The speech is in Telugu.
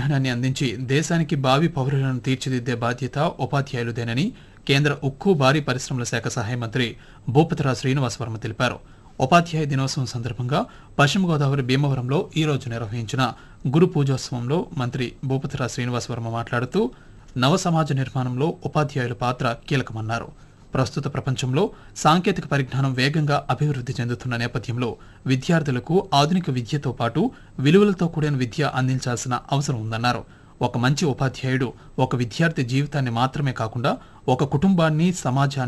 పరిజ్ఞానాన్ని అందించి దేశానికి భావి పౌరులను తీర్చిదిద్దే బాధ్యత ఉపాధ్యాయులదేనని కేంద్ర ఉక్కు భారీ పరిశ్రమల శాఖ సహాయ మంత్రి భూపతిరావు శ్రీనివాస్ వర్మ తెలిపారు ఉపాధ్యాయ దినోత్సవం సందర్భంగా పశ్చిమ గోదావరి భీమవరంలో ఈ రోజు నిర్వహించిన గురు పూజోత్సవంలో మంత్రి భూపతిరావు శ్రీనివాస్ వర్మ మాట్లాడుతూ నవ సమాజ నిర్మాణంలో ఉపాధ్యాయుల పాత్ర కీలకమన్నారు ప్రస్తుత ప్రపంచంలో సాంకేతిక పరిజ్ఞానం వేగంగా అభివృద్ధి చెందుతున్న నేపథ్యంలో విద్యార్థులకు ఆధునిక విద్యతో పాటు విలువలతో కూడిన విద్య అందించాల్సిన అవసరం ఉందన్నారు ఒక మంచి ఉపాధ్యాయుడు ఒక విద్యార్థి జీవితాన్ని మాత్రమే కాకుండా ఒక కుటుంబాన్ని సమాజాన్ని